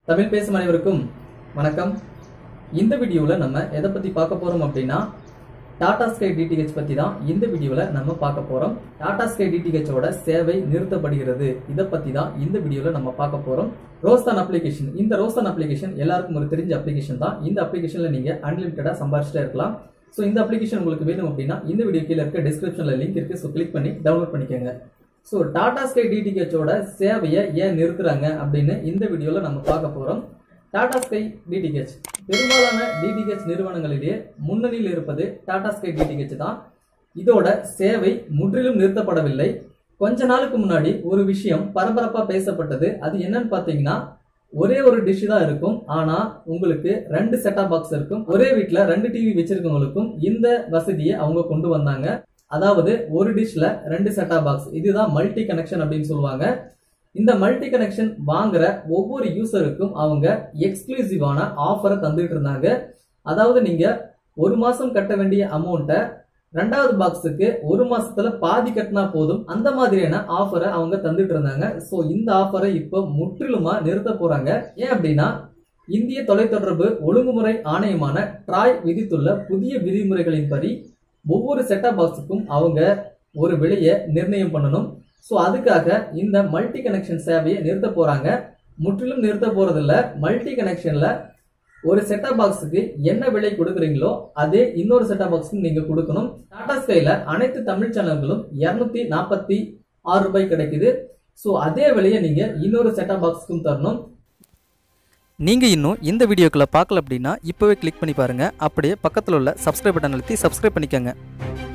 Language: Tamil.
தமிழ் பேசும் அனைவருக்கும் வணக்கம் இந்த வீடியோவில் நம்ம எதை பற்றி பார்க்க போகிறோம் அப்படின்னா டாடா ஸ்கை டிடிஹெச் பற்றி தான் இந்த வீடியோவில் நம்ம பார்க்க போகிறோம் டாடா ஸ்கை டிடிஹெச்சோட சேவை நிறுத்தப்படுகிறது இதை பற்றி தான் இந்த வீடியோவில் நம்ம பார்க்க போகிறோம் ரோஸ்தான் அப்ளிகேஷன் இந்த ரோஸ்தான் அப்ளிகேஷன் எல்லாருக்கும் ஒரு தெரிஞ்ச அப்ளிகேஷன் தான் இந்த அப்ளிகேஷனில் நீங்கள் அன்லிமிட்டடாக சம்பாரிச்சிட்டே இருக்கலாம் ஸோ இந்த அப்ளிகேஷன் உங்களுக்கு வேணும் அப்படின்னா இந்த வீடியோ கீழே இருக்க டிஸ்கிரிப்ஷனில் லிங்க் இருக்குது ஸோ கிளிக் பண்ணி டவுன்லோட் பண்ணிக்கோங்க ஸோ டாடா ஸ்கை டிடிஹெச்சோட சேவையை ஏன் நிறுத்துறாங்க அப்படின்னு இந்த வீடியோவில் நம்ம பார்க்க போகிறோம் டாடா ஸ்கை டிடிஹெச் பெரும்பாலான டிடிஹெச் நிறுவனங்களிலேயே முன்னணியில் இருப்பது டாடா ஸ்கை டிடிஹெச் தான் இதோட சேவை முற்றிலும் நிறுத்தப்படவில்லை கொஞ்ச நாளுக்கு முன்னாடி ஒரு விஷயம் பரபரப்பாக பேசப்பட்டது அது என்னன்னு பார்த்தீங்கன்னா ஒரே ஒரு டிஷ் தான் இருக்கும் ஆனா உங்களுக்கு ரெண்டு செட்டா பாக்ஸ் இருக்கும் ஒரே வீட்ல ரெண்டு டிவி வச்சிருக்கவங்களுக்கும் இந்த வசதியை அவங்க கொண்டு வந்தாங்க அதாவது ஒரு டிஷ்ல ரெண்டு செட்டா பாக்ஸ் இதுதான் மல்டி கனெக்ஷன் அப்படின்னு சொல்லுவாங்க இந்த மல்டி கனெக்ஷன் வாங்குற ஒவ்வொரு யூசருக்கும் அவங்க எக்ஸ்க்ளூசிவான ஆஃபரை தந்துட்டு இருந்தாங்க அதாவது நீங்க ஒரு மாசம் கட்ட வேண்டிய அமௌண்ட்டை ரெண்டாவது பாக்ஸுக்கு ஒரு மாசத்துல பாதி கட்டினா போதும் அந்த மாதிரியான ஆஃபரை அவங்க தந்துட்டு இருந்தாங்க ஸோ இந்த ஆஃபரை இப்போ முற்றிலுமா நிறுத்த போறாங்க ஏன் அப்படின்னா இந்திய தொலைத்தொடர்பு ஒழுங்குமுறை ஆணையமான ட்ராய் விதித்துள்ள புதிய விதிமுறைகளின்படி ஒவ்வொரு செட்டா பாக்ஸுக்கும் அவங்க ஒரு விலையை நிர்ணயம் பண்ணணும் ஸோ அதுக்காக இந்த மல்டி கனெக்ஷன் சேவையை நிறுத்த போறாங்க முற்றிலும் நிறுத்த போறதில்ல மல்டி கனெக்ஷன்ல ஒரு செட்டா பாக்ஸுக்கு என்ன விலை கொடுக்குறீங்களோ அதே இன்னொரு செட்டா பாக்ஸுக்கும் நீங்க கொடுக்கணும் டாடா ஸ்கைல அனைத்து தமிழ் சேனல்களும் இருநூத்தி நாற்பத்தி ஆறு ரூபாய் கிடைக்குது ஸோ அதே விலையை நீங்க இன்னொரு செட்டா பாக்ஸுக்கும் தரணும் நீங்கள் இன்னும் இந்த வீடியோக்களை பார்க்கல அப்படின்னா இப்போவே கிளிக் பண்ணி பாருங்கள் அப்படியே பக்கத்தில் உள்ள சப்ஸ்கிரைப் பட்டன் அழுத்தி சப்ஸ்கிரைப் பண்ணிக்கோங்க